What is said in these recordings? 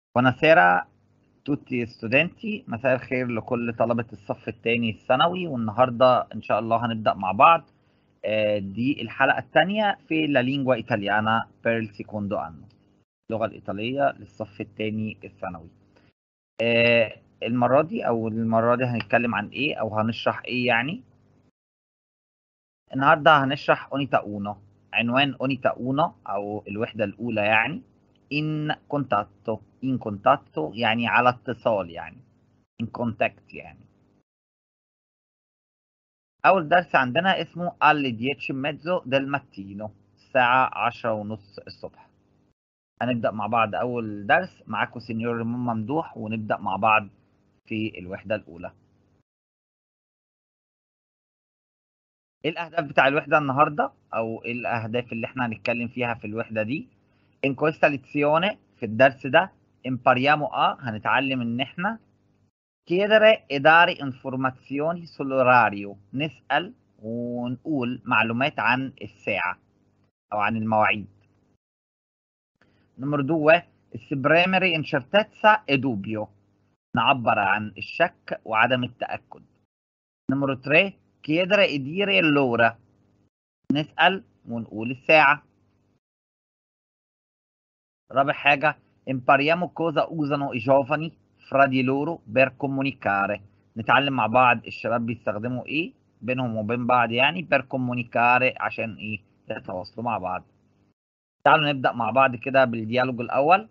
Buonasera tutti studenti مساء الخير لكل طلبة الصف الثاني الثانوي والنهاردة إن شاء الله هنبدأ مع بعض آه، دي الحلقة الثانية في لا لينجوا إيطاليانا per il secondo anno اللغة الإيطالية للصف الثاني الثانوي آه، المرة دي أو المرة دي هنتكلم عن إيه أو هنشرح إيه يعني النهاردة هنشرح أونيتا أونو عنوان أونيتا أونو أو الوحدة الأولى يعني in contatto in contatto يعني على اتصال يعني in contact يعني أول درس عندنا اسمه alle dieci e mezzo del mattino الساعة عشرة ونص الصبح هنبدأ مع بعض أول درس معاكم سينيور ريمون ممدوح ونبدأ مع بعض في الوحدة الأولى ايه الأهداف بتاع الوحدة النهاردة أو ايه الأهداف اللي احنا هنتكلم فيها في الوحدة دي in questa lezione في الدرس ده impariamo a هنتعلم ان احنا chiedere e dare informazioni sull'orario نسأل ونقول معلومات عن الساعة أو عن المواعيد نمبر 2 esprimere incertezza e dubbio نعبر عن الشك وعدم التأكد نمبر 3 chiedere e dire l'ora نسأل ونقول الساعة رابع حاجة impariamo cosa usano i giovani fra di loro per comunicare نتعلم مع بعض الشباب بيستخدموا ايه بينهم وبين بعض يعني per comunicare عشان ايه يتواصلوا مع بعض تعالوا نبدأ مع بعض كده بالديالوج الأول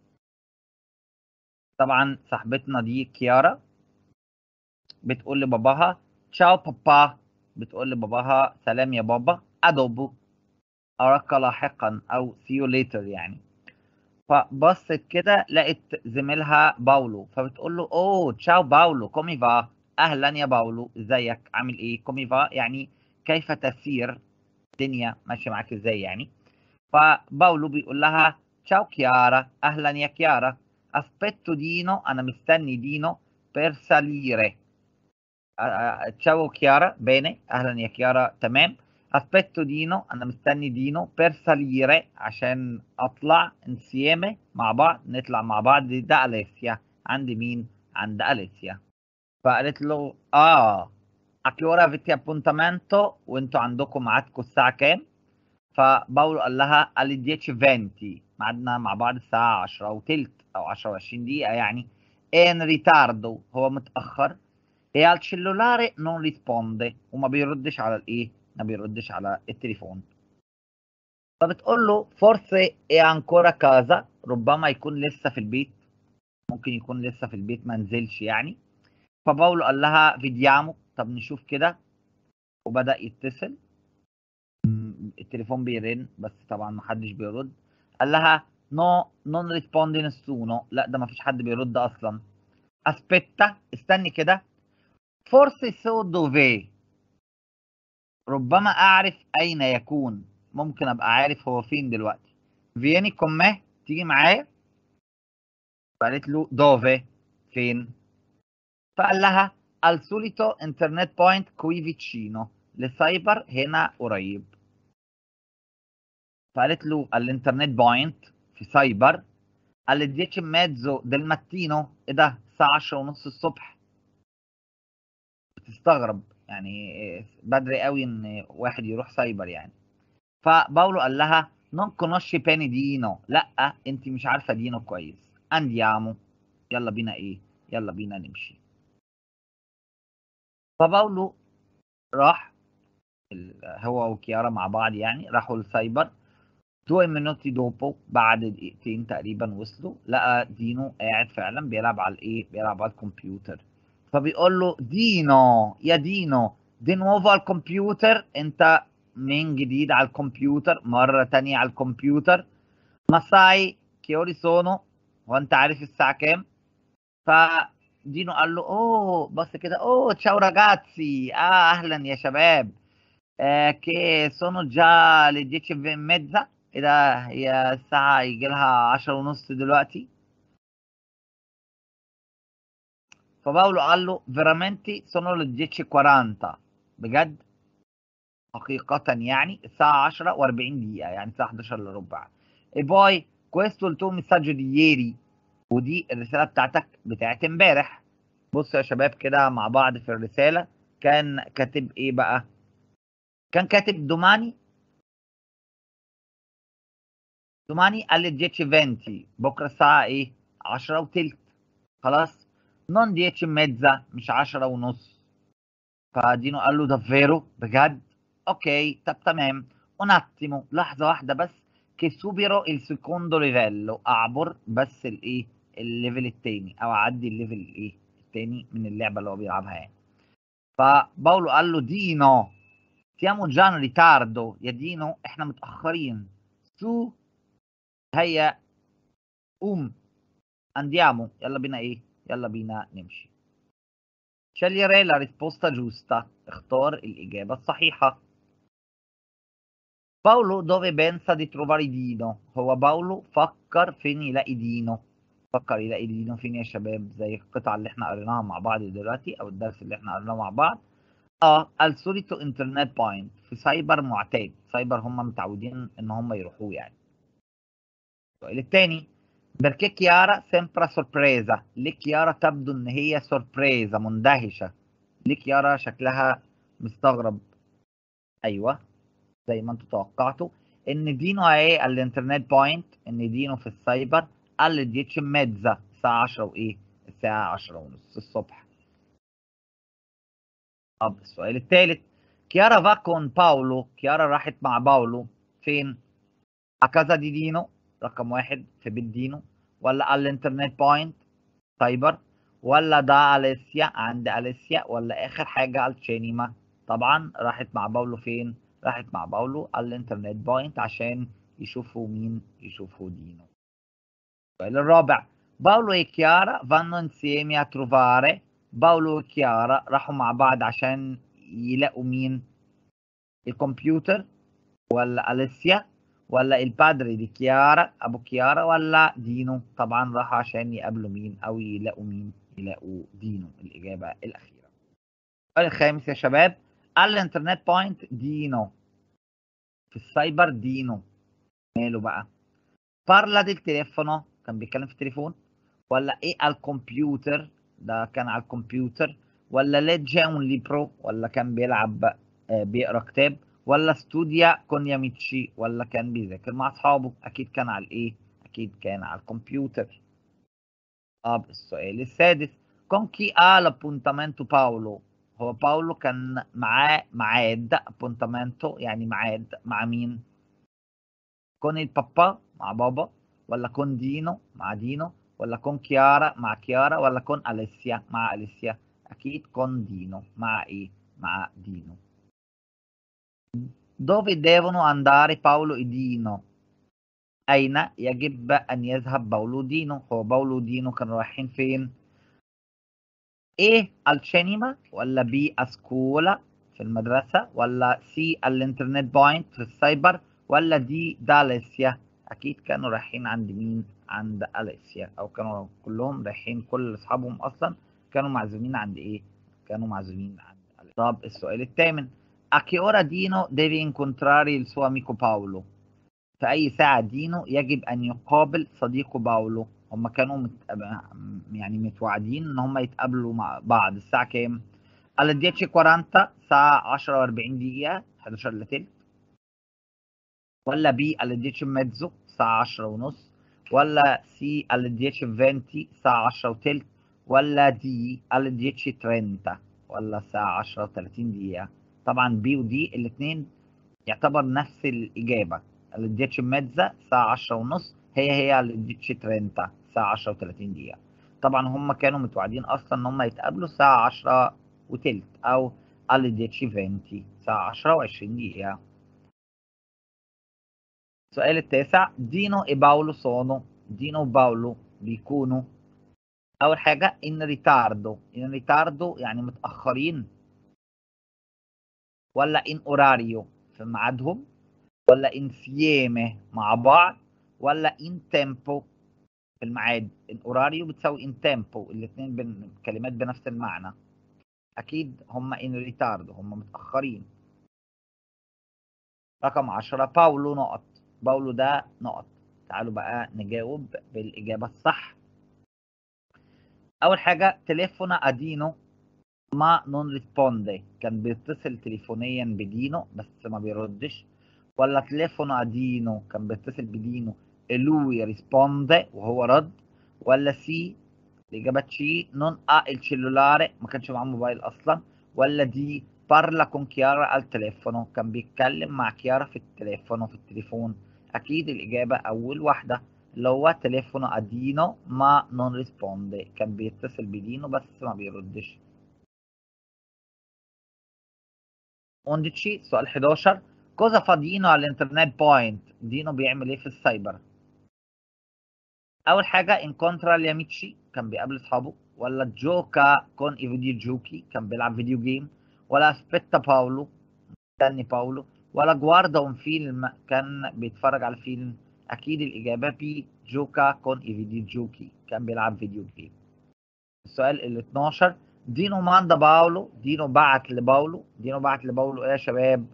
طبعا صاحبتنا دي كيارا بتقول لباباها تشاو بابا بتقول لباباها سلام يا بابا أدوبو أراك لاحقا أو see you later يعني فبصت كده لقت زميلها باولو فبتقول له اوه تشاو باولو كومي فا اهلا يا باولو ازيك عامل ايه كومي فا يعني كيف تسير الدنيا ماشيه معاك ازاي يعني فباولو بيقول لها تشاو كيارا اهلا يا كيارا aspetto دينو انا مستني دينو per salire تشاو كيارا بيني اهلا يا كيارا تمام aspetto دينو انا مستني دينو per salire عشان اطلع insieme مع بعض نطلع مع بعض ده اليسيا عند مين عند اليسيا فقالت له اه a che ora avete appuntamento وانتوا عندكم ميعادكم الساعه كام فباولو قال لها alle 10:20 ميعادنا مع بعض الساعه 10 وتلت او 10 و20 دقيقه يعني in ritardo هو متاخر e al cellulare non risponde وما بيردش على الايه ما بيردش على التليفون فبتقول له فورسي اي انكورا كازا ربما يكون لسه في البيت ممكن يكون لسه في البيت ما نزلش يعني فباولو قال لها فيديامو طب نشوف كده وبدأ يتصل التليفون بيرن بس طبعا ما حدش بيرد قال لها نو نون ريسبوندي نسونو لا ده ما فيش حد بيرد اصلا اسبيتا استني كده فورسي سو دوفي ربما أعرف أين يكون ممكن أبقى عارف هو فين دلوقتي فيني كومه تيجي معايا فقالت له دوفي فين فقال لها al solito internet point qui vicino للسايبر هنا قريب فقالت له الانترنت بوينت في سايبر alle 10 e mezzo del mattino ايه ده الساعة 10 ونص الصبح بتستغرب يعني بدري قوي ان واحد يروح سايبر يعني فباولو قال لها non conosci bene دينو لا انت مش عارفه دينو كويس andiamo يلا بينا ايه يلا بينا نمشي فباولو راح هو وكيارا مع بعض يعني راحوا السايبر دو مينوتي دوبو بعد دقيقتين تقريبا وصلوا لقى دينو قاعد فعلا بيلعب على الايه بيلعب على الكمبيوتر فبيقول له دينو يا دينو دي نوفو على الكمبيوتر انت من جديد على الكمبيوتر مرة تانية على الكمبيوتر مساي كيوري سونو هو انت عارف الساعة كام فدينو قال له اوه بص كده اوه تشاو راجاتسي اه اهلا يا شباب آه كي سونو جا لديتش في ميزا ايه ده هي الساعة يجي لها عشرة ونص دلوقتي فباولو قال له veramente sono le 10:40 بجد حقيقة يعني الساعة 10 و40 دقيقة يعني الساعة 11 الا ربع e poi questo il tuo messaggio di ieri ودي الرسالة بتاعتك بتاعت امبارح بصوا يا شباب كده مع بعض في الرسالة كان كاتب ايه بقى كان كاتب دوماني دوماني قال لي 10 بكرة الساعة ايه 10 وتلت خلاص نون 10 ميتزا مش 10 ونص فدينو قال له دافيرو بجد اوكي طب تمام un attimo لحظة واحدة بس che supero il secondo livello اعبر بس الايه الليفل التاني او اعدي الليفل الايه التاني من اللعبة اللي هو بيلعبها يعني فباولو قال له دينو siamo già in ritardo يا دينو احنا متأخرين su هيا قوم andiamo يلا بينا ايه يلا بينا نمشي scegliere la risposta giusta اختار الإجابة الصحيحة باولو dove pensa di trovare دينو هو باولو فكر فين يلاقي دينو فكر يلاقي دينو فين يا شباب زي القطعة اللي احنا قريناها مع بعض دلوقتي او الدرس اللي احنا قريناه مع بعض اه السوليتو انترنت بوينت في سايبر معتاد سايبر هم متعودين ان هم يروحوه يعني السؤال الثاني perché Chiara sembra sorpresa ليه كيارا تبدو ان هي سوربريزا مندهشة ليه كيارا شكلها مستغرب ايوه زي ما انتوا توقعتوا ان دينو ايه الانترنت بوينت ان دينو في السايبر alle 10 ميتزا الساعة 10 وايه الساعة 10 ونص الصبح طب السؤال الثالث كيارا va con باولو كيارا راحت مع باولو فين a casa di دينو رقم واحد في بيت دينو ولا على الانترنت بوينت سايبر ولا ده أليسيا عند أليسيا ولا آخر حاجة على الشينيما طبعا راحت مع باولو فين راحت مع باولو على الانترنت بوينت عشان يشوفوا مين يشوفوا دينو السؤال الرابع باولو e Chiara vanno insieme a trovare باولو وكيارا راحوا مع بعض عشان يلاقوا مين الكمبيوتر ولا أليسيا ولا البادري دي كيارا ابو كيارا ولا دينو طبعا راحوا عشان يقابلوا مين او يلاقوا مين يلاقوا دينو الاجابه الاخيره السؤال الخامس يا شباب الانترنت بوينت دينو في السايبر دينو ماله بقى بارلا دي التليفونو كان بيتكلم في التليفون ولا ايه على الكمبيوتر ده كان على الكمبيوتر ولا ليجا اون ليبرو ولا كان بيلعب آه بيقرا كتاب ولا استوديا كونياميتشي ولا كان بيذاكر مع اصحابه اكيد كان على الايه اكيد كان على الكمبيوتر طب السؤال السادس كون كي ال ابونتامنتو باولو هو باولو كان معاه ميعاد ابونتامنتو يعني ميعاد مع مين كون البابا مع بابا ولا كون دينو مع دينو ولا كون كيارا مع كيارا ولا كون أليسيا مع أليسيا أكيد كون دينو مع إيه مع دينو dove devono andare باولو e دينو أين يجب أن يذهب باولو ودينو هو باولو ودينو كانوا رايحين فين إيه السينما ولا بي اسكولا في المدرسة ولا سي الانترنت بوينت في السايبر ولا دي داليسيا أكيد كانوا رايحين عند مين عند أليسيا أو كانوا كلهم رايحين كل أصحابهم أصلا كانوا معزومين عند إيه كانوا معزومين عند أليسيا. طب السؤال الثامن a che ora Dino deve incontrare il suo amico Paolo في أي ساعة دينو يجب أن يقابل صديقه باولو هما كانوا مت... يعني متوعدين إن هما يتقابلوا مع بعض الساعة كام؟ alle 10:40 الساعة 10 و40 دقيقة 11 إلا تلت ولا بي alle 10 mezzo الساعة 10 ونص ولا سي alle 10:20 الساعة 10 وتلت ولا دي alle 10:30 ولا الساعة 10 و30 دقيقة طبعا بي ودي الاثنين يعتبر نفس الإجابة الديتش ميتزا الساعة 10 ونص هي هي الديتش ترينتا الساعة 10 و30 دقيقة طبعا هم كانوا متوعدين أصلا إن هم يتقابلوا الساعة 10 وتلت أو الديتش فينتي الساعة 10 و20 دقيقة السؤال التاسع دينو e باولو sono دينو وباولو بيكونوا أول حاجة in ritardo in ritardo يعني متأخرين ولا ان اوراريو في ميعادهم ولا انسيامه مع بعض ولا ان تيمبو في الميعاد ان اوراريو بتساوي ان تيمبو الاثنين بن... كلمات بنفس المعنى اكيد هم ان ريتارد هم متاخرين رقم 10 باولو نقط باولو ده نقط تعالوا بقى نجاوب بالاجابه الصح اول حاجه تليفونا ادينو ما نون ريسبوندي كان بيتصل تليفونيا بدينو بس ما بيردش ولا تليفونو ادينو كان بيتصل بدينو e lui risponde وهو رد ولا سي الإجابة سي non ha il cellulare ما كانش معاه موبايل أصلا ولا دي parla con Chiara al telefono كان بيتكلم مع كيارا في التليفون في التليفون أكيد الإجابة أول واحدة اللي هو تليفونو أدينو ما non risponde كان بيتصل بدينو بس ما بيردش 11 سؤال 11 cosa fa دينو على الانترنت بوينت دينو بيعمل ايه في السايبر اول حاجه انكونترا لياميتشي كان بيقابل اصحابه ولا جوكا كون اي فيديو جوكي كان بيلعب فيديو جيم ولا سبيتا باولو مستني باولو ولا جواردا اون فيلم كان بيتفرج على فيلم اكيد الاجابه بي جوكا كون اي فيديو جوكي كان بيلعب فيديو جيم السؤال ال 12 دينو ماندا باولو دينو بعت لباولو دينو بعت لباولو ايه يا شباب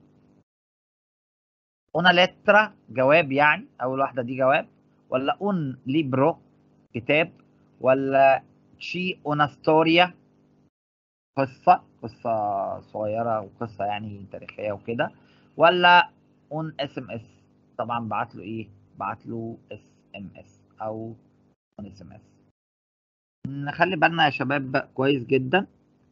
انا لترا جواب يعني اول واحده دي جواب ولا اون ليبرو كتاب ولا شي اون ستوريا قصه قصه صغيره وقصه يعني تاريخيه وكده ولا اون اس ام اس طبعا بعت له ايه بعت له اس ام اس او اون اس ام اس نخلي بالنا يا شباب كويس جدا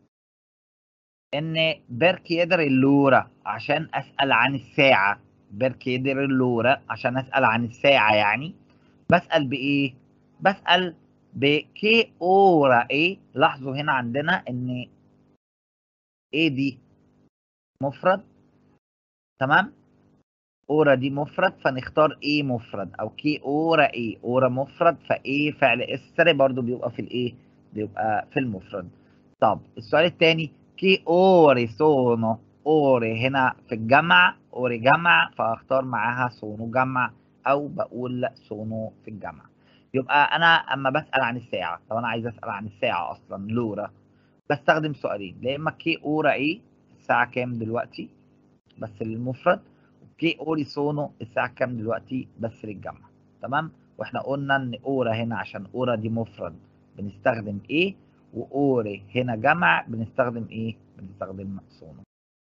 ان بيركيدر اللورا عشان اسال عن الساعه بيركيدر اللورا عشان اسال عن الساعه يعني بسال بايه بسال بكي اورا ايه لاحظوا هنا عندنا ان ايه دي مفرد تمام اورا دي مفرد فنختار ايه مفرد او كي اورا ايه اورا مفرد فايه فعل اسر برضو بيبقى في الايه بيبقى في المفرد طب السؤال الثاني كي اوري سونو اوري هنا في الجمع اوري جمع فاختار معاها سونو جمع او بقول سونو في الجمع يبقى انا اما بسال عن الساعه لو انا عايز اسال عن الساعه اصلا لورا بستخدم سؤالين يا اما كي اورا ايه الساعه كام دلوقتي بس للمفرد كي اوري سونو الساعه كام دلوقتي بس للجمع تمام واحنا قلنا ان اورا هنا عشان اورا دي مفرد بنستخدم ايه واوري هنا جمع بنستخدم ايه بنستخدم سونو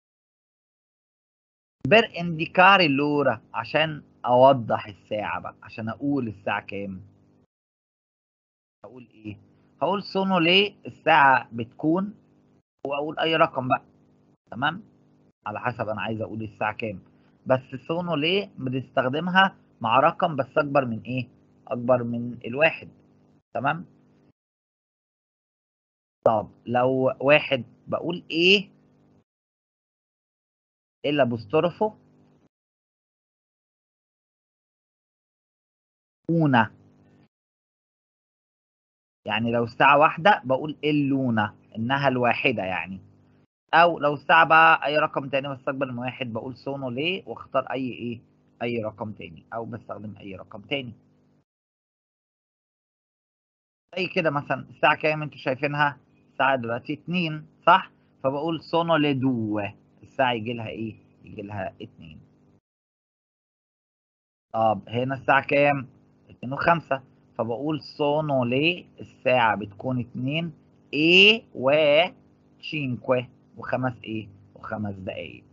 بر انديكاري اللورا عشان اوضح الساعه بقى عشان اقول الساعه كام اقول ايه هقول سونو ليه الساعه بتكون واقول اي رقم بقى تمام على حسب انا عايز اقول الساعه كام بس سونو ليه بنستخدمها مع رقم بس اكبر من ايه اكبر من الواحد تمام طب لو واحد بقول ايه الا بوستروفو اونا يعني لو الساعة واحدة بقول اللونة انها الواحدة يعني او لو الساعة بقى اي رقم تاني بس اكبر من واحد بقول سونو ليه واختار اي ايه اي رقم تاني او بستخدم اي رقم تاني زي كده مثلا الساعة كام انتوا شايفينها الساعة دلوقتي اتنين صح فبقول سونو لدو الساعة يجي لها ايه يجي لها اتنين طب هنا الساعة كام اتنين وخمسة فبقول سونو ليه الساعة بتكون اتنين ايه و cinque وخمس ايه وخمس دقايق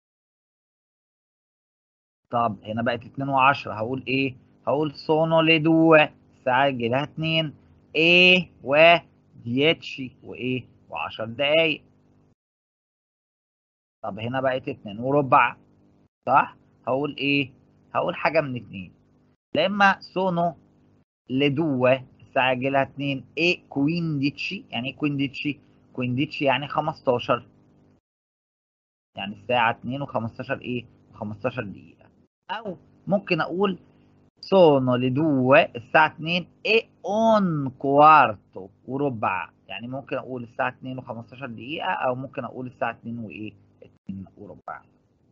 طب هنا بقت اتنين وعشرة هقول ايه هقول سونو لدو الساعة يجي لها اتنين ايه و ديتشي وايه وعشر دقايق طب هنا بقت اتنين وربع صح هقول ايه هقول حاجة من اتنين لا اما سونو لدوة الساعة يجي لها اتنين ايه كوينديتشي يعني ايه كوينديتشي كوينديتشي يعني خمستاشر يعني الساعة اتنين وخمستاشر ايه وخمستاشر دقيقة او ممكن اقول sono le due الساعة 2 e un quarto وربع يعني ممكن أقول الساعة 2 و15 دقيقة أو ممكن أقول الساعة 2 وإيه 2 وربع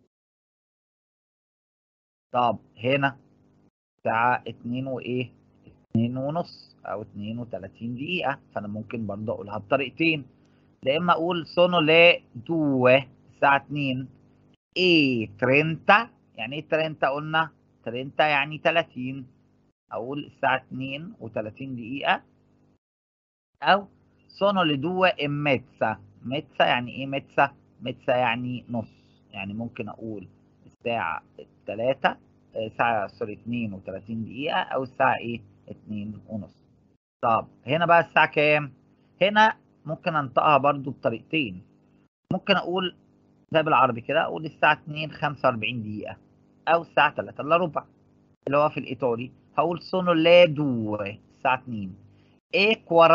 طب هنا الساعة 2 وإيه 2 ونص أو 32 دقيقة فأنا ممكن برضه أقولها بطريقتين يا إما أقول sono le due الساعة 2 e 30 يعني إيه 30 قلنا 30 يعني 30 اقول الساعة 2 و30 دقيقة او sono le due e mezza mezza يعني ايه متسا متسا يعني نص يعني ممكن اقول الساعة التلاتة ساعة سوري اتنين وتلاتين دقيقة او الساعة ايه اتنين ونص طب هنا بقى الساعة كام هنا ممكن انطقها برضو بطريقتين ممكن اقول زي بالعربي كده اقول الساعة اتنين خمسة واربعين دقيقة او الساعة تلاتة الا ربع اللي هو في الايطالي هقول sono le due الساعة اتنين e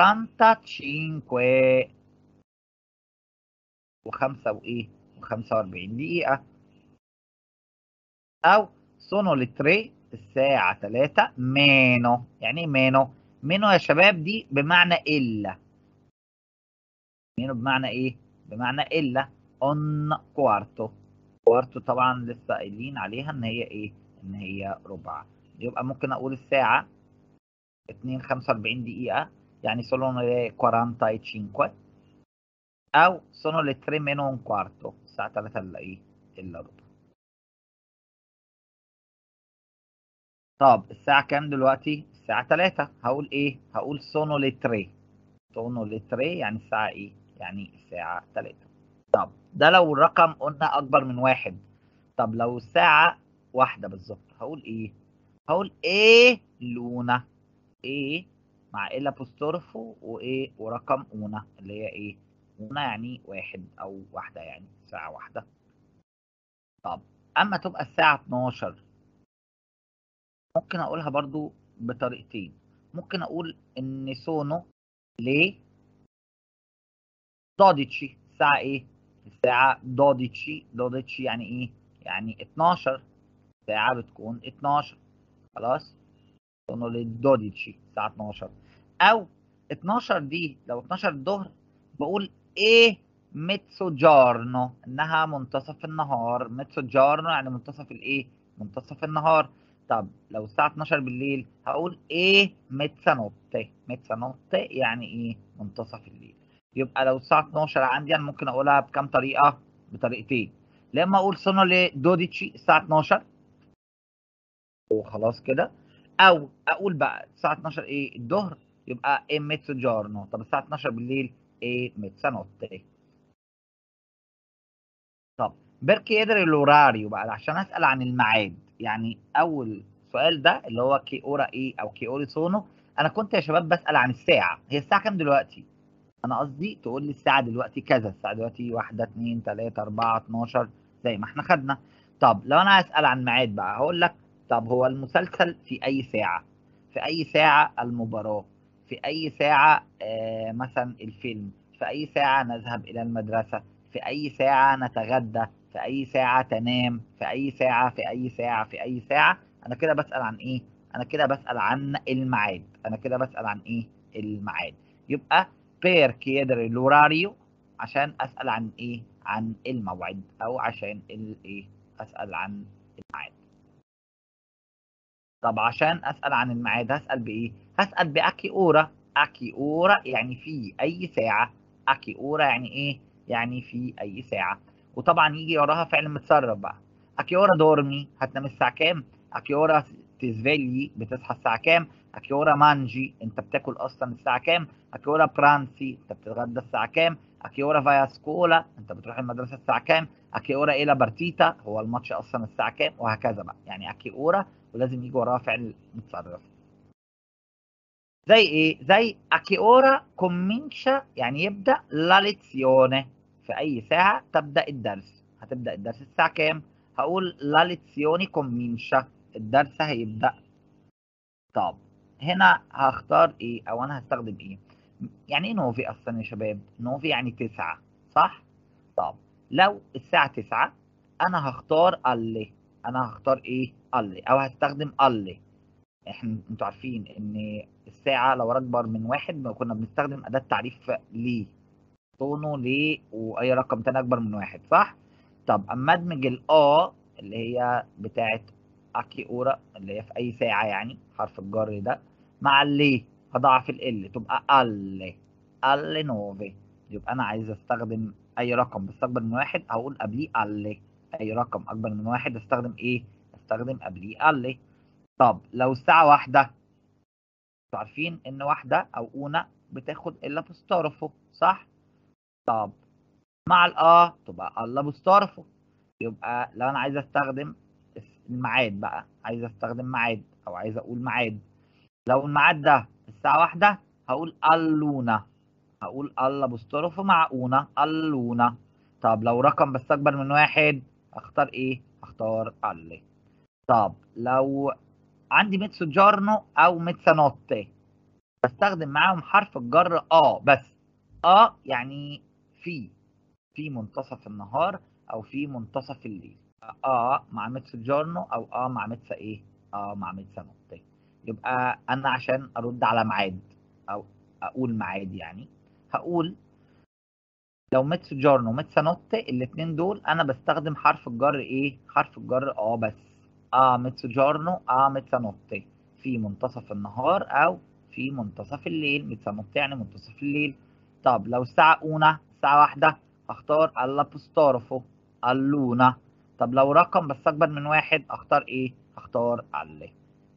45 وخمسة وإيه وخمسة وأربعين دقيقة أو sono le tre الساعة تلاتة meno يعني إيه meno meno يا شباب دي بمعنى إلا meno بمعنى إيه بمعنى إلا on quarto quarto طبعا لسه قايلين عليها إن هي إيه إن هي ربع يبقى ممكن أقول الساعة اتنين خمسة وأربعين دقيقة يعني sono le 45 أو sono le 3 meno un quarto الساعة 3 إلا إيه إلا ربع طب الساعة كام دلوقتي؟ الساعة 3 هقول إيه؟ هقول sono le 3 sono le 3 يعني الساعة إيه؟ يعني الساعة 3 طب ده لو الرقم قلنا أكبر من واحد طب لو الساعة واحدة بالظبط هقول إيه؟ هقول إيه لونا إيه مع إلا بوستورفو وإيه ورقم أونا اللي هي إيه؟ أونا يعني واحد أو واحدة يعني ساعة واحدة طب أما تبقى الساعة 12 ممكن أقولها برضو بطريقتين ممكن أقول إن سونو ليه دوديتشي الساعة إيه؟ الساعة دوديتشي دوديتشي يعني إيه؟ يعني 12 ساعة بتكون 12 خلاص سونو للدوديتشي الساعة 12 أو 12 دي لو 12 الظهر بقول إيه ميتسو جارنو إنها منتصف النهار ميتسو جارنو يعني منتصف الإيه؟ منتصف النهار طب لو الساعة 12 بالليل هقول إيه ميتسانوتي ميتسانوتي يعني إيه منتصف الليل يبقى لو الساعة 12 عندي أنا ممكن أقولها بكام طريقة؟ بطريقتين لما أقول سونو لدوديتشي الساعة 12 وخلاص كده أو أقول بقى الساعة 12 إيه الظهر يبقى إيه ميتسو جارنو طب الساعة 12 بالليل إيه ميتسانوتي طب بيركي يدري الأوراريو بقى عشان أسأل عن الميعاد يعني أول سؤال ده اللي هو كي أورا إيه أو كي أوري سونو أنا كنت يا شباب بسأل عن الساعة هي الساعة كام دلوقتي؟ انا قصدي تقول لي الساعه دلوقتي كذا الساعه دلوقتي واحدة اتنين تلاتة اربعة اتناشر زي ما احنا خدنا طب لو انا هسأل عن ميعاد بقى هقول لك طب هو المسلسل في اي ساعة في اي ساعة المباراة في اي ساعة آه مثلا الفيلم في اي ساعة نذهب الى المدرسة في اي ساعة نتغدى في اي ساعة تنام في اي ساعة في اي ساعة في اي ساعة انا كده بسأل عن ايه انا كده بسأل عن الميعاد انا كده بسأل عن ايه الميعاد يبقى per chiedere l'orario عشان اسال عن ايه عن الموعد او عشان الايه اسال عن الميعاد طب عشان اسال عن الميعاد هسال بايه هسال باكي اورا اكي اورا يعني في اي ساعه اكي اورا يعني ايه يعني في اي ساعه وطبعا يجي وراها فعل متصرف بقى اكي اورا دورمي هتنام الساعه كام اكي اورا تسفيلي بتصحى الساعه كام اكي اورا مانجي انت بتاكل اصلا الساعه كام اكي اورا برانسي انت بتتغدى الساعه كام اكي اورا فايا سكولا انت بتروح المدرسه الساعه كام اكي اورا ايه بارتيتا هو الماتش اصلا الساعه كام وهكذا بقى يعني اكي اورا ولازم يجي وراها فعل متصرف زي ايه زي اكي اورا كومينشا يعني يبدا لا ليزيونه في اي ساعه تبدا الدرس هتبدا الدرس الساعه كام هقول لا ليزيوني كومينشا الدرس هيبدا طب هنا هختار ايه او انا هستخدم ايه يعني ايه نوفي اصلا يا شباب نوفي يعني تسعة صح طب لو الساعة تسعة انا هختار اللي انا هختار ايه اللي او هستخدم اللي احنا انتوا عارفين ان الساعة لو اكبر من واحد كنا بنستخدم اداة تعريف ليه تونو ليه واي رقم تاني اكبر من واحد صح طب اما ادمج الاه اللي هي بتاعت اكي اورا اللي هي في اي ساعة يعني حرف الجر ده مع اللي هضاعف ال تبقى ال ال نوفي يبقى انا عايز استخدم اي رقم بس اكبر من واحد هقول قبليه ال اي رقم اكبر من واحد استخدم ايه استخدم قبليه ال طب لو الساعة واحدة انتوا عارفين ان واحدة او اونة بتاخد الابوستروفو صح طب مع الآ تبقى الابوستروفو يبقى لو انا عايز استخدم الميعاد بقى عايز استخدم ميعاد او عايز اقول ميعاد لو الميعاد ده الساعة واحدة هقول اللونا هقول الابوستروفو مع اونا اللونا طب لو رقم بس اكبر من واحد اختار ايه اختار اللي طب لو عندي ميتسو جارنو او ميتسانوتي بستخدم معاهم حرف الجر اه بس اه يعني في في منتصف النهار او في منتصف الليل اه مع ميتسو جارنو او اه مع ميتسا ايه اه مع ميتسانوتي يبقى انا عشان ارد على ميعاد او اقول ميعاد يعني هقول لو ميتسو جارنو وميتسانوتي الاثنين دول انا بستخدم حرف الجر ايه حرف الجر اه بس اه ميتسو جارنو اه ميتسانوتي في منتصف النهار او في منتصف الليل ميتسانوتي يعني منتصف الليل طب لو الساعة أونا الساعة واحدة هختار الابوستروفو اللونا طب لو رقم بس أكبر من واحد أختار إيه؟ أختار اللي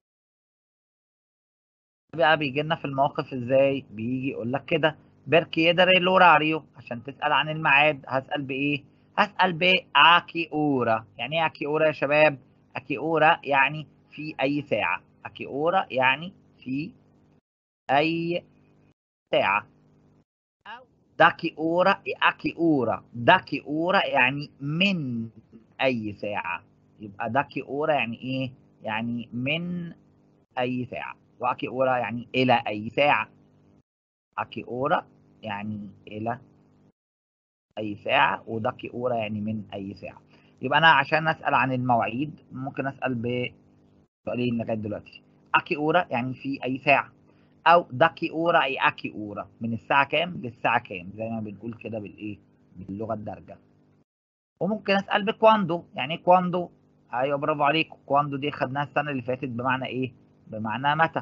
بقى بيجي لنا في المواقف إزاي؟ بيجي يقول لك كده بيركيدري لوراريو عشان تسأل عن الميعاد هسأل بإيه؟ هسأل بأكي أورا يعني إيه أكي أورا يا شباب؟ أكي أورا يعني في أي ساعة أكي أورا يعني في أي ساعة أو داكي أورا أكي أورا داكي أورا يعني من أي ساعة يبقى داكي أورا يعني إيه؟ يعني من أي ساعة وأكي أورا يعني إلى أي ساعة أكي أورا يعني إلى أي ساعة وداكي أورا يعني من أي ساعة يبقى أنا عشان أسأل عن المواعيد ممكن أسأل بسؤالين لغاية دلوقتي أكي أورا يعني في أي ساعة او داكي اورا اي اكي اورا من الساعه كام للساعه كام زي ما بنقول كده بالايه باللغه الدارجه وممكن اسال بكواندو يعني ايه كواندو ايوه برافو عليك كواندو دي خدناها السنه اللي فاتت بمعنى ايه بمعنى متى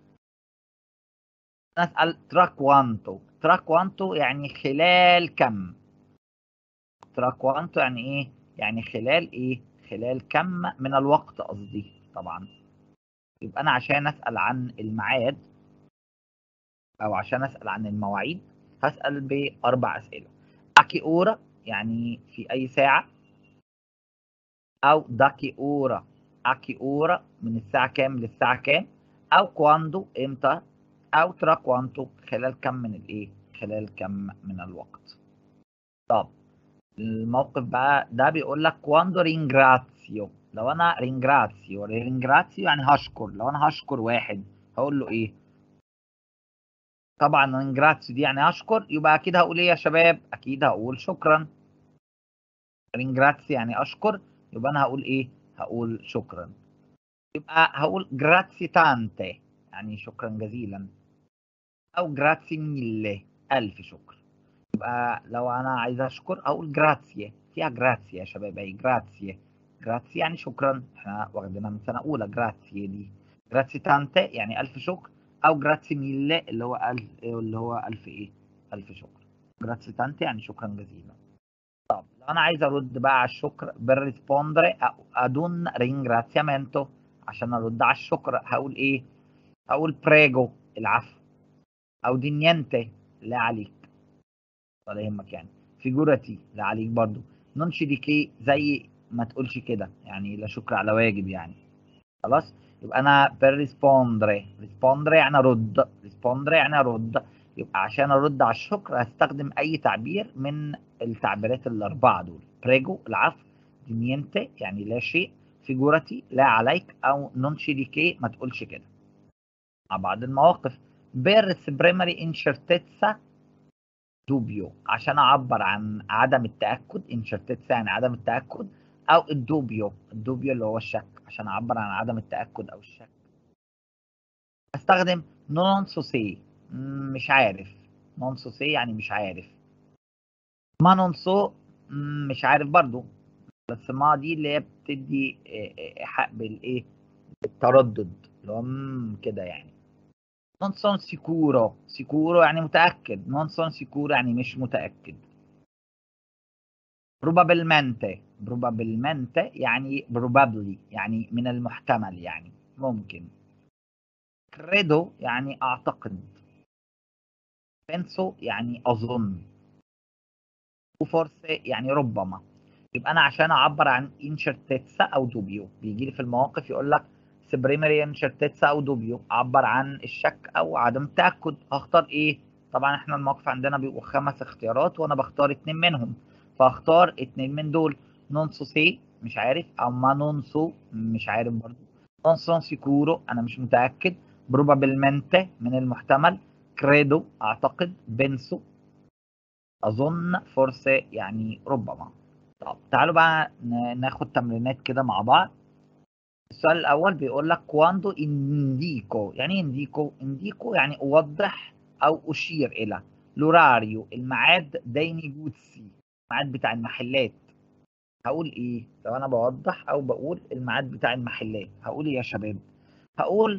نسال تراكوانتو تراكوانتو يعني خلال كم تراكوانتو يعني ايه يعني خلال ايه خلال كم من الوقت قصدي طبعا يبقى انا عشان اسال عن الميعاد او عشان اسال عن المواعيد هسال باربع اسئله اكي اورا يعني في اي ساعه او داكي اورا اكي اورا من الساعه كام للساعه كام او كواندو امتى او ترا كوانتو خلال كم من الايه خلال كم من الوقت طب الموقف بقى ده بيقول لك كواندو رينجراتسيو لو انا رينجراتسيو رينجراتسيو يعني هشكر لو انا هشكر واحد هقول له ايه طبعا رينجراتسيو دي يعني اشكر يبقى اكيد هقول ايه يا شباب اكيد هقول شكرا رينجراتسي يعني اشكر يبقى انا هقول ايه هقول شكرا يبقى هقول جراتسي تانتي يعني شكرا جزيلا او جراتسي ميلي الف شكر يبقى لو انا عايز اشكر هقول جراتسي فيها جراتسي يا شباب اهي جراتسي جراتسي يعني شكرا احنا واخدينها من سنه اولى جراتسي دي جراتسي تانتي يعني الف شكر او جراتسي ميلي اللي هو الف اللي هو الف ايه الف شكر جراتسي تانتي يعني شكرا جزيلا طب لو انا عايز ارد بقى على الشكر بالريسبوندري ادون رينجراتيامنتو عشان ارد على الشكر هقول ايه هقول بريجو العفو او دي نينتي لا عليك ولا يهمك يعني فيجوراتي لا عليك برضو نونشي دي كي زي ما تقولش كده يعني لا شكر على واجب يعني خلاص يبقى انا بالريسبوندري ريسبوندري يعني ارد ريسبوندري يعني ارد يبقى عشان ارد على الشكر هستخدم اي تعبير من التعبيرات الاربعه دول بريجو العفو دينينتي يعني لا شيء فيجوراتي لا عليك او نونشي دي كي ما تقولش كده مع بعض المواقف بيرس بريمري انشرتيتسا دوبيو عشان اعبر عن عدم التاكد انشرتيتسا يعني عدم التاكد او الدوبيو الدوبيو اللي هو الشك عشان اعبر عن عدم التاكد او الشك استخدم نون سوسي مش عارف نون سوسي يعني مش عارف ما نون سو مش عارف برضو بس ما دي اللي هي بتدي حق بالايه التردد اللي هو كده يعني نون سون سيكورو سيكورو يعني متاكد نون سون سيكورو يعني مش متاكد probabilmente probabilmente يعني probably يعني من المحتمل يعني ممكن credo يعني اعتقد بنسو يعني اظن وفورس يعني ربما يبقى انا عشان اعبر عن انشرتيتسا او دوبيو بيجي لي في المواقف يقول لك سبريمري انشرتيتسا او دوبيو اعبر عن الشك او عدم التاكد هختار ايه طبعا احنا الموقف عندنا بيبقوا خمس اختيارات وانا بختار اتنين منهم فاختار اتنين من دول نونسو سي مش عارف او ما نونسو مش عارف برضو نونسون سيكورو انا مش متاكد بروبابلمنت من المحتمل كريدو اعتقد بنسو اظن فورس يعني ربما طب تعالوا بقى ناخد تمرينات كده مع بعض السؤال الاول بيقول لك كواندو انديكو يعني ايه انديكو انديكو يعني اوضح او اشير الى لوراريو الميعاد دايني جوتسي الميعاد بتاع المحلات هقول ايه لو انا بوضح او بقول الميعاد بتاع المحلات هقول ايه يا شباب هقول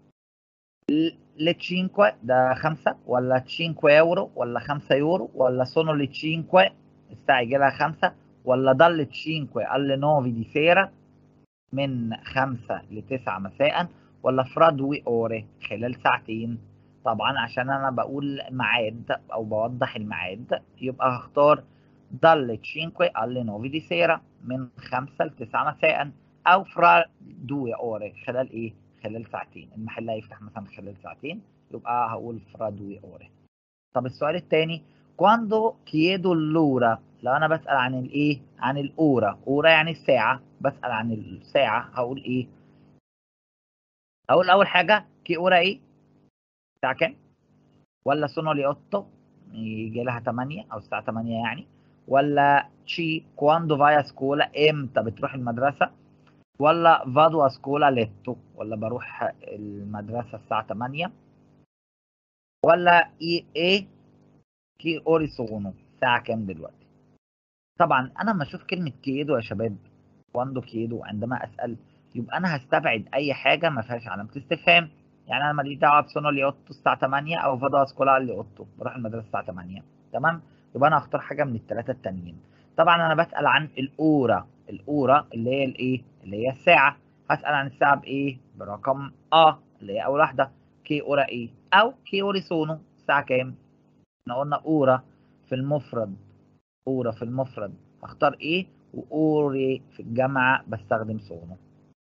لتشينكوا ده خمسة ولا تشينكوا يورو ولا خمسة يورو ولا سونو لتشينكوا الساعة يجيلها خمسة ولا ضل تشينكوا alle نوفي دي سيرا من خمسة لتسعة مساء ولا فرادوي اوري خلال ساعتين طبعا عشان انا بقول ميعاد او بوضح الميعاد يبقى هختار ضل تشينكوا alle نوفي دي سيرا من خمسة لتسعة مساء او فرا دوي اوري خلال ايه خلال ساعتين المحل هيفتح مثلا خلال ساعتين يبقى هقول فرادوي اوري طب السؤال الثاني كواندو كيدو اللورا لو انا بسال عن الايه عن الاورا اورا يعني الساعه بسال عن الساعه هقول ايه هقول اول حاجه كي اورا ايه الساعه كام ولا سونو لي اوتو يجي لها 8 او الساعه 8 يعني ولا تشي كواندو فايا سكولا امتى بتروح المدرسه ولا فادو سكولا ليتو ولا بروح المدرسة الساعة 8 ولا اي ايه كي اوري سونو الساعة كام دلوقتي طبعا انا لما اشوف كلمة كيدو يا شباب كواندو كيدو عندما اسأل يبقى انا هستبعد اي حاجة ما فيهاش علامة استفهام يعني انا ماليش دعوة بسونو لي اوتو الساعة 8 او فادو سكولا لي اوتو بروح المدرسة الساعة 8 تمام يبقى انا هختار حاجة من الثلاثة التانيين طبعا انا بسأل عن الاورا الاورا اللي هي الايه اللي هي الساعه هسال عن الساعه بايه برقم ا اللي هي اول واحده كي اورا ايه او كي اوري سونو الساعه كام احنا قلنا اورا في المفرد اورا في المفرد هختار ايه واوري في الجامعه بستخدم سونو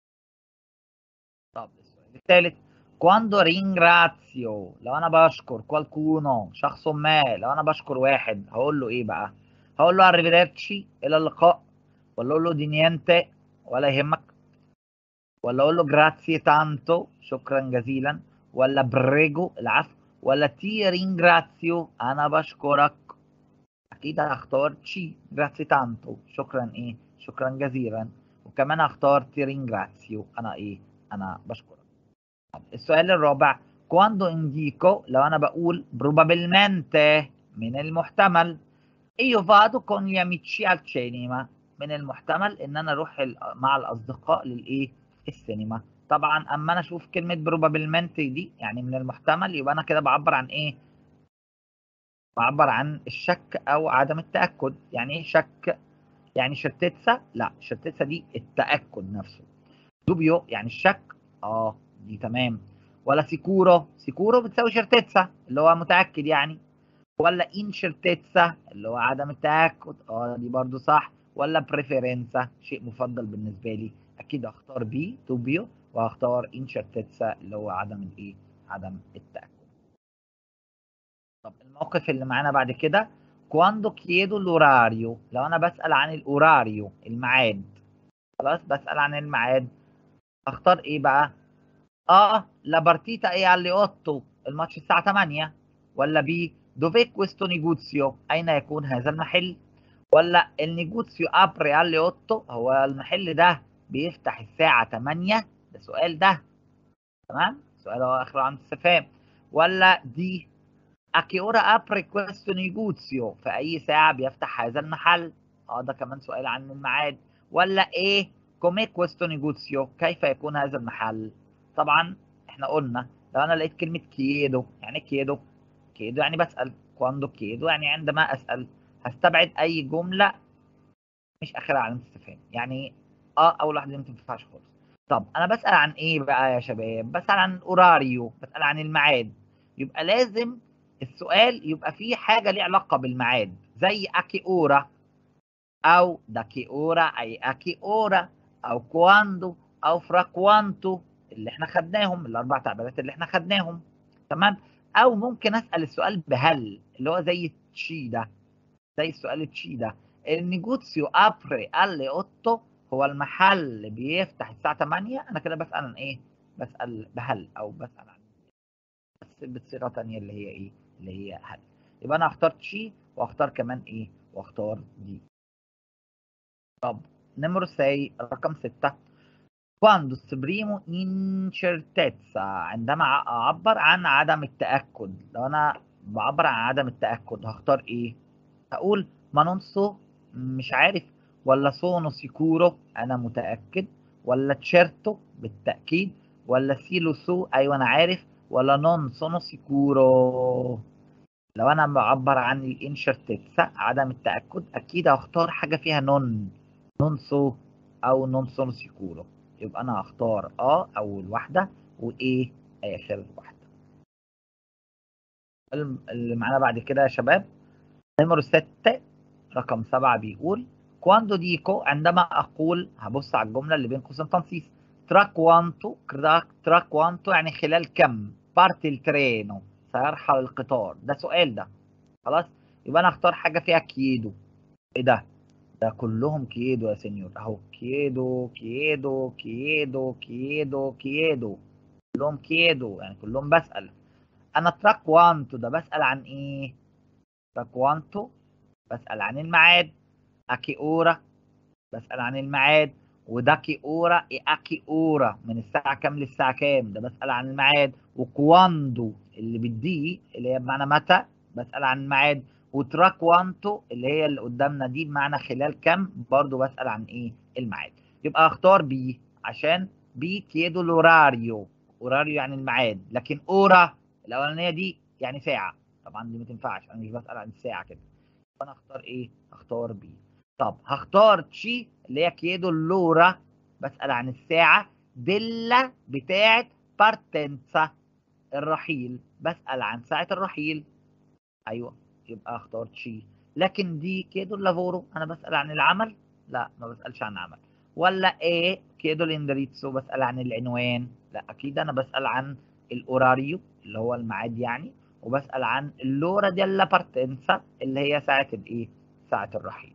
طب السؤال الثالث كواندو رينجراتسيو لو انا بشكر كوالكونو شخص ما لو انا بشكر واحد هقول له ايه بقى هقول له اريفيدرتشي الى اللقاء ولا اقول له دي نيانتي ولا يهمك ولا اقول له جراتسي تانتو شكرا جزيلا ولا بريجو العفو ولا تي رينجراتسيو انا بشكرك اكيد هختار تشي جراتسي تانتو شكرا ايه شكرا جزيلا وكمان هختار تي رينجراتسيو انا ايه انا بشكرك طب السؤال الرابع كواندو انديكو لو انا بقول probabilmente من المحتمل io vado con gli amici al cinema من المحتمل ان انا اروح مع الاصدقاء للايه السينما طبعا اما انا اشوف كلمه بروبابلمنت دي يعني من المحتمل يبقى انا كده بعبر عن ايه بعبر عن الشك او عدم التاكد يعني ايه شك يعني شتتسا لا شتتسا دي التاكد نفسه دوبيو يعني الشك اه دي تمام ولا سيكورو سيكورو بتساوي شرتتسا اللي هو متاكد يعني ولا انشرتتسا اللي هو عدم التاكد اه دي برضو صح ولا بريفيرنسا شيء مفضل بالنسبه لي اكيد هختار بي دوبيو وهختار انشرتتسا اللي هو عدم الايه عدم التاكد طب الموقف اللي معانا بعد كده كواندو كيدو لوراريو لو انا بسال عن الاوراريو الميعاد خلاص بسال عن الميعاد اختار ايه بقى اه لا بارتيتا ايه على اوتو الماتش الساعه 8 ولا بي دوفي كويستو نيجوتسيو اين يكون هذا المحل ولا النيجوتسيو ابري على اوتو هو المحل ده بيفتح الساعه 8 ده سؤال ده تمام سؤال هو اخره عن استفهام ولا دي اكيورا ابري كويستو نيجوتسيو في اي ساعه بيفتح هذا المحل اه ده كمان سؤال عن الميعاد ولا ايه كومي كويستو نيجوتسيو كيف يكون هذا المحل طبعا احنا قلنا لو انا لقيت كلمه كيدو يعني كيدو كيدو يعني بسال كواندو كيدو يعني عندما اسال هستبعد اي جمله مش اخرها علامه استفهام يعني اه اول واحده ما تنفعش خالص طب انا بسال عن ايه بقى يا شباب بسال عن اوراريو بسال عن الميعاد يبقى لازم السؤال يبقى فيه حاجه ليها علاقه بالميعاد زي اكي اورا او داكي اورا اي اكي اورا او كواندو او فراكوانتو اللي احنا خدناهم الاربع تعبيرات اللي احنا خدناهم تمام او ممكن اسال السؤال بهل اللي هو زي تشي ده زي السؤال تشي ده النيجوتسيو ابري alle 8 هو المحل اللي بيفتح الساعه 8 انا كده بسال عن ايه بسال بهل او بسال عن بس بصيغه ثانيه اللي هي ايه اللي هي هل يبقى انا اختار تشي واختار كمان ايه واختار دي طب نمرو 6 رقم 6 quando esprimo incertezza عندما اعبر عن عدم التاكد لو انا بعبر عن عدم التاكد هختار ايه هقول ما نونسو مش عارف ولا سونو سيكورو انا متاكد ولا تشيرتو بالتاكيد ولا سيلو سو ايوه انا عارف ولا نون سونو سيكورو لو انا بعبر عن الانشرتيتسا عدم التاكد اكيد هختار حاجه فيها نون نون سو او نون سونو سيكورو يبقى انا هختار اه اول واحده وايه اخر واحده اللي معانا بعد كده يا شباب نمرو 6 رقم 7 بيقول كواندو ديكو عندما اقول هبص على الجمله اللي بين قوسين تنصيص ترا كوانتو ترا كوانتو يعني خلال كم بارتي الترينو سيرحل القطار ده سؤال ده خلاص يبقى انا اختار حاجه فيها كيدو ايه ده ده كلهم كيدو يا سينيور اهو كيدو كيدو كيدو كيدو كيدو كلهم كيدو يعني كلهم بسأل انا تراك وانتو ده بسأل عن ايه تراك وانتو بسأل عن الميعاد اكي اورا بسأل عن الميعاد وداكي اورا اي اكي اورا من الساعة كام للساعة كام ده بسأل عن الميعاد وكواندو اللي بالدي اللي هي بمعنى متى بسأل عن الميعاد وتراك وانتو اللي هي اللي قدامنا دي بمعنى خلال كام برضو بسأل عن ايه الميعاد يبقى اختار بي عشان بي كيدو لوراريو اوراريو يعني الميعاد لكن اورا الاولانيه دي يعني ساعه طبعا دي ما تنفعش انا مش بسأل عن الساعه كده فانا اختار ايه اختار بي طب هختار تشي اللي هي كيدو لورا بسأل عن الساعه دلة بتاعه بارتنسا الرحيل بسأل عن ساعة الرحيل أيوة يبقى اختار تشي لكن دي كيدو لافورو أنا بسأل عن العمل لا ما بسألش عن عمل ولا ايه كيدو الاندريتسو بسأل عن العنوان لا أكيد أنا بسأل عن الأوراريو اللي هو الميعاد يعني وبسأل عن اللورا ديلا بارتنسا اللي هي ساعة الايه ساعة الرحيل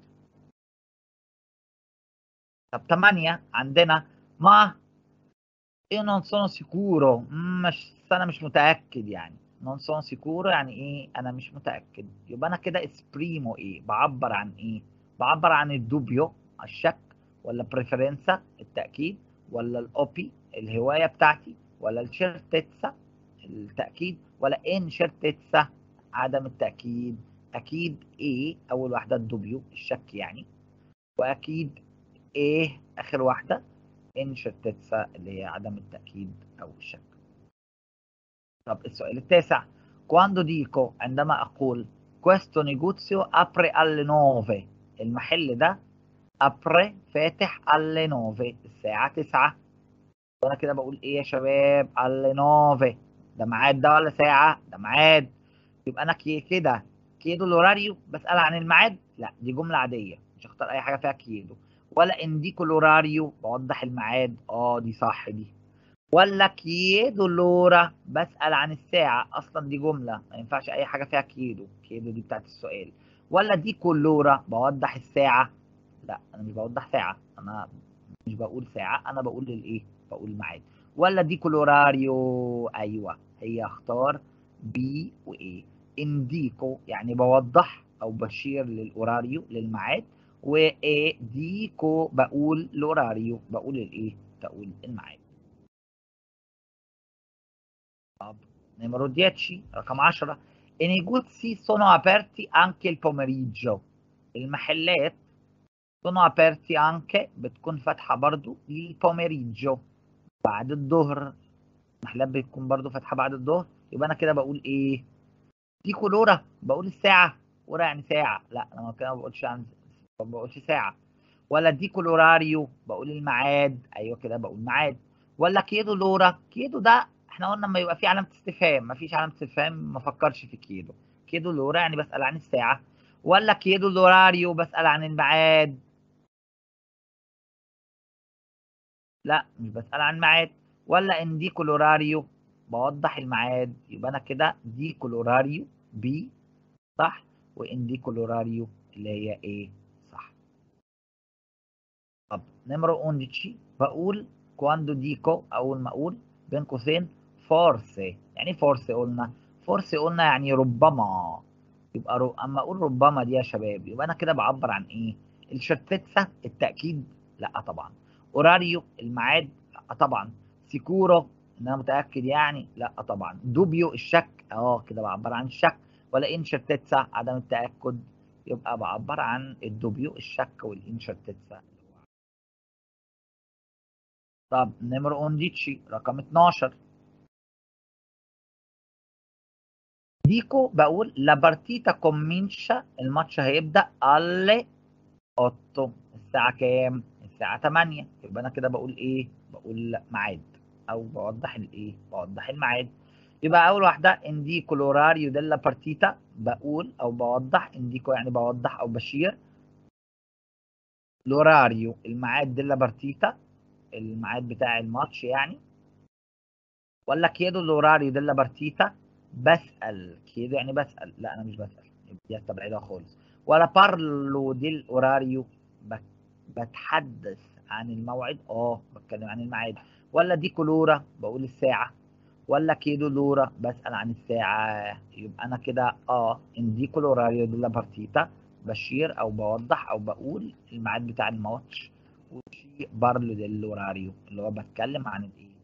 طب 8 عندنا ما io non sono sicuro مش انا مش متاكد يعني non sono sicuro يعني ايه انا مش متاكد يبقى انا كده اسبريمو ايه بعبر عن ايه بعبر عن الدوبيو الشك ولا بريفرنسا التاكيد ولا الاوبي الهوايه بتاعتي ولا الشيرتيتسا التاكيد ولا ان شيرتيتسا عدم التاكيد اكيد ايه اول واحده الدوبيو الشك يعني واكيد ايه اخر واحده انشرتيتسا اللي هي عدم التأكيد أو الشك. طب السؤال التاسع quando dico عندما أقول questo negozio apre alle nove المحل ده apre فاتح alle nove الساعة 9 وأنا كده بقول إيه يا شباب alle nove ده ميعاد ده ولا ساعة؟ ده ميعاد يبقى أنا كده كيدو الأوراريو بسأل عن الميعاد؟ لا دي جملة عادية مش هختار أي حاجة فيها كيدو ولا انديكو لوراريو بوضح الميعاد اه دي صح دي ولا كيدو لورا بسأل عن الساعة أصلا دي جملة ما ينفعش أي حاجة فيها كيدو كيدو دي بتاعت السؤال ولا دي كلورا بوضح الساعة لا أنا مش بوضح ساعة أنا مش بقول ساعة أنا بقول الإيه بقول الميعاد ولا دي كولوراريو أيوه هي اختار بي وإيه انديكو يعني بوضح أو بشير للأوراريو للميعاد وايه ديكو بقول لوراريو بقول الايه بقول الميعاد طب نمرو 10 رقم 10 I negozi sono aperti anche il pomeriggio المحلات sono aperti anche بتكون فاتحة برضو للبوميريجو بعد الظهر المحلات بتكون برضو فاتحة بعد الظهر يبقى أنا كده بقول إيه؟ دي كولورا بقول الساعة ورا يعني ساعة لا أنا كده ما بقولش عن ما بقولش ساعة ولا ديكو لوراريو بقول الميعاد أيوه كده بقول ميعاد ولا كيدو لورا كيدو ده احنا قلنا لما يبقى في علامه استفهام مفيش علامه استفهام ما فكرش في كيدو كيدو لورا يعني بسال عن الساعه ولا كيدو لوراريو بسال عن الميعاد لا مش بسال عن ميعاد ولا انديكو لوراريو بوضح الميعاد يبقى انا كده ديكو لوراريو بي صح وانديكو لوراريو اللي هي ايه صح طب نمرو 11 بقول كواندو ديكو اول ما اقول بين قوسين فورسي يعني فورسي قلنا فورسي قلنا يعني ربما يبقى رو... اما اقول ربما دي يا شباب يبقى انا كده بعبر عن ايه الشتتسة التأكيد لا طبعا اوراريو الميعاد لا طبعا سيكورو ان انا متأكد يعني لا طبعا دوبيو الشك اه كده بعبر عن الشك ولا انشتتسة عدم التأكد يبقى بعبر عن الدوبيو الشك والانشتتسة طب نمرو اونديتشي رقم 12 ديكو بقول لا بارتيتا كومينشا الماتش هيبدأ alle 8 الساعة كام؟ الساعة 8 يبقى أنا كده بقول إيه؟ بقول ميعاد أو بوضح الإيه؟ بوضح الميعاد يبقى أول واحدة إنديكو لوراريو ديلا بارتيتا بقول أو بوضح إنديكو يعني بوضح أو بشير لوراريو الميعاد ديلا بارتيتا الميعاد بتاع الماتش يعني ولا كيدو لوراريو ديلا بارتيتا بسأل كيدو يعني بسأل لا أنا مش بسأل دي استبعدها خالص ولا بارلو ديل اوراريو بتحدث عن الموعد اه بتكلم عن الميعاد ولا دي كلورا بقول الساعة ولا كيدو لورا بسأل عن الساعة يبقى أنا كده اه ان دي كولوراريو ديلا بارتيتا بشير أو بوضح أو بقول الميعاد بتاع الماتش وشي بارلو ديل اوراريو اللي هو بتكلم عن الايه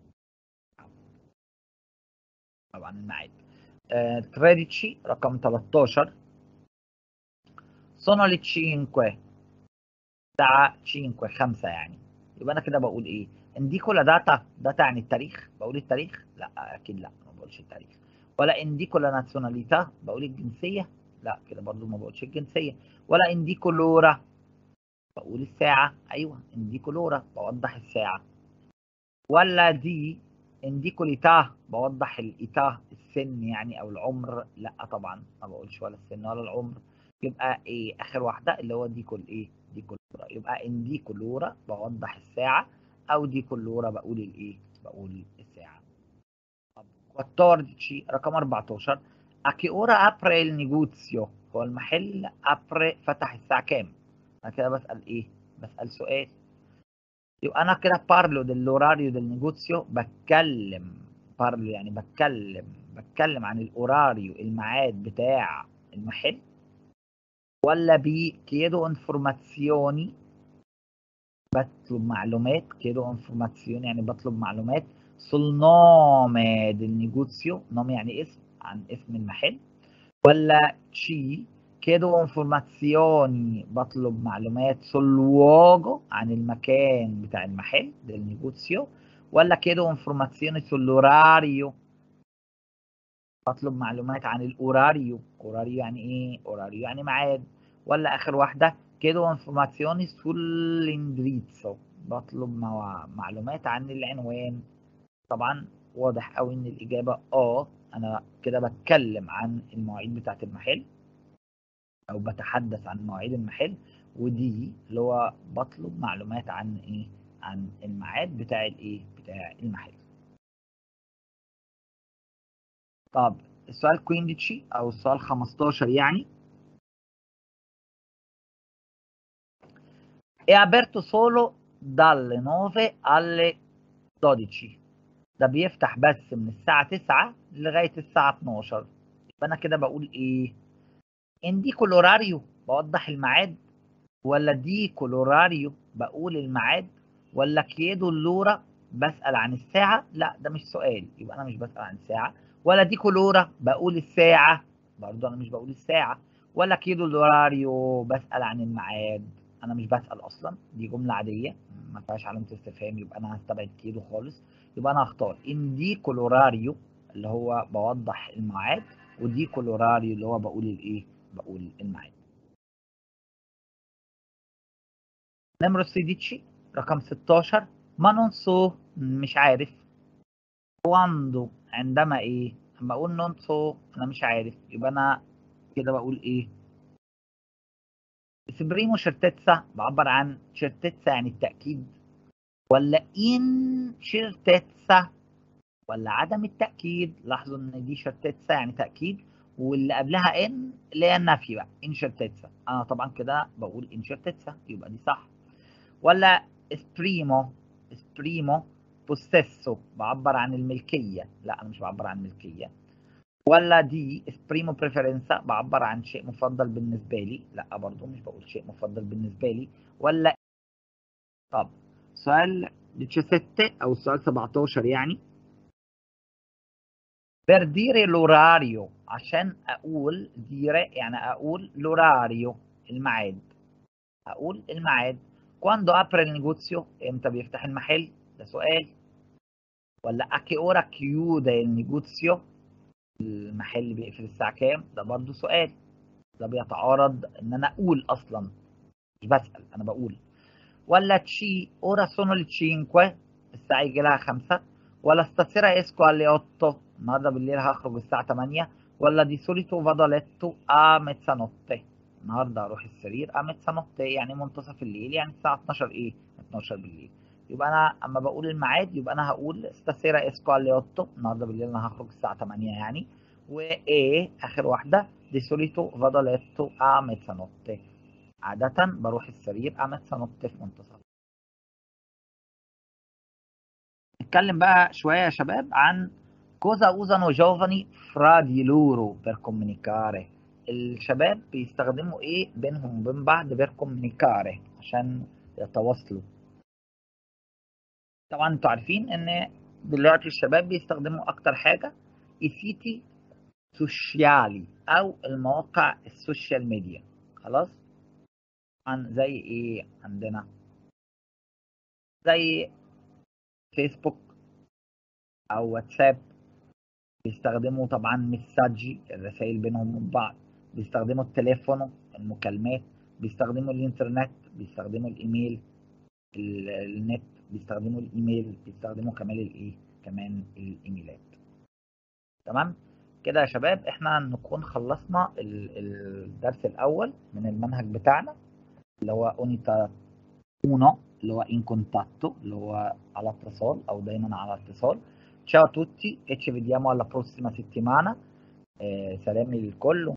أو عن الميعاد آه تريديتشي رقم 13 sono le 5 الساعة 5 5 يعني يبقى أنا كده بقول إيه؟ انديكو لا داتا داتا يعني التاريخ بقول التاريخ؟ لا أكيد لا ما بقولش التاريخ ولا انديكو لا نازيوناليتا بقول الجنسية؟ لا كده برضو ما بقولش الجنسية ولا انديكو لورا بقول الساعة أيوه انديكو لورا بوضح الساعة ولا دي انديكو ليتا بوضح الإيتا السن يعني أو العمر لا طبعا ما بقولش ولا السن ولا العمر يبقى ايه اخر واحده اللي هو دي كل ايه دي كلورا يبقى ان دي كلورا بوضح الساعه او دي كلورا بقول الايه بقول الساعه طب 14 رقم 14 اكي اورا ابري النيجوتسيو هو المحل ابري فتح الساعه كام انا كده بسال ايه بسال سؤال يبقى انا كده بارلو دell'orario del negozio بتكلم بارلو يعني بتكلم بتكلم عن الاوراريو الميعاد بتاع المحل ولا بي chiedo informazioni بطلب معلومات chiedo informazioni يعني بطلب معلومات sul nome del negozio nome يعني اسم عن اسم المحل ولا شي chiedo informazioni بطلب معلومات sul luogo عن المكان بتاع المحل del negozio ولا chiedo informazioni sull'orario بطلب معلومات عن الاوراريو اوراريو يعني ايه اوراريو يعني ميعاد ولا اخر واحده كده انفورماسيوني sull'indirizzo بطلب مع... معلومات عن العنوان طبعا واضح قوي ان الاجابه اه انا كده بتكلم عن المواعيد بتاعه المحل او بتحدث عن مواعيد المحل ودي اللي هو بطلب معلومات عن ايه عن الميعاد بتاع الايه بتاع المحل طب السؤال 15 او السؤال 15 يعني è aperto solo dalle 9 alle 12 ده بيفتح بس من الساعة 9 لغاية الساعة 12 يبقى أنا كده بقول إيه؟ إن دي كولوراريو بوضح الميعاد ولا دي كولوراريو بقول الميعاد ولا كيدو اللورا بسأل عن الساعة؟ لا ده مش سؤال يبقى أنا مش بسأل عن الساعة ولا دي كولورا بقول الساعة برضه أنا مش بقول الساعة ولا كيدو اللوراريو بسأل عن الميعاد انا مش بسال اصلا دي جمله عاديه ما فيهاش علامه استفهام يبقى انا هستبعد كيلو خالص يبقى انا هختار ان دي كولوراريو اللي هو بوضح الميعاد ودي كولوراريو اللي هو بقول الايه بقول الميعاد نمرو سيديتشي رقم 16 ما نون سو مش عارف كواندو عندما ايه اما اقول نون سو انا مش عارف يبقى انا كده بقول ايه اسبريمو شرتتسا بعبر عن شرتتسا يعني التأكيد ولا ان شرتتسا ولا عدم التأكيد لاحظوا ان دي شرتتسا يعني تأكيد واللي قبلها ان اللي هي النفي بقى ان شرتتسا انا طبعا كده بقول ان شرتتسا يبقى دي صح ولا اسبريمو اسبريمو بوسيسو بعبر عن الملكية لا انا مش بعبر عن الملكية ولا دي اسبريمو بريفرنسا بعبر عن شيء مفضل بالنسبة لي لا برضو مش بقول شيء مفضل بالنسبة لي ولا طب سؤال 17 او السؤال 17 يعني per dire l'orario عشان اقول dire يعني اقول l'orario الميعاد اقول الميعاد quando apre il negozio امتى بيفتح المحل ده سؤال ولا a che ora chiude il negozio المحل بيقفل الساعة كام ده برضو سؤال ده بيتعارض ان انا اقول اصلا مش بسأل انا بقول ولا تشي ora sono le 5 الساعة يجي لها 5 ولا stasera esco alle 8 النهارده بالليل هخرج الساعة 8 ولا di solito vado a letto a mezzanotte النهارده هروح السرير a mezzanotte يعني منتصف الليل يعني الساعة 12 ايه 12 بالليل يبقى انا اما بقول الميعاد يبقى انا هقول stasera esco alle 8 النهارده بالليل انا هخرج الساعة 8 يعني وايه اخر واحدة di solito vado a letto a mezzanotte عادة بروح السرير a mezzanotte في منتصف نتكلم بقى شوية يا شباب عن cosa usano giovani fra di loro per comunicare الشباب بيستخدموا ايه بينهم وبين بعض per comunicare عشان يتواصلوا طبعا انتوا عارفين ان دلوقتي الشباب بيستخدموا اكتر حاجة السيتي سوشيالي او المواقع السوشيال ميديا خلاص عن زي ايه عندنا زي فيسبوك او واتساب بيستخدموا طبعا مساجي الرسائل بينهم وبين بعض بيستخدموا التليفون المكالمات بيستخدموا الانترنت بيستخدموا الايميل النت بيستخدموا الايميل بيستخدموا كمان الايه كمان الايميلات تمام كده يا شباب احنا نكون خلصنا الدرس الاول من المنهج بتاعنا اللي هو اونيتا uno اللي هو in contatto اللي هو على اتصال او دايما على اتصال ciao a tutti e ci vediamo alla prossima settimana eh, سلام للكل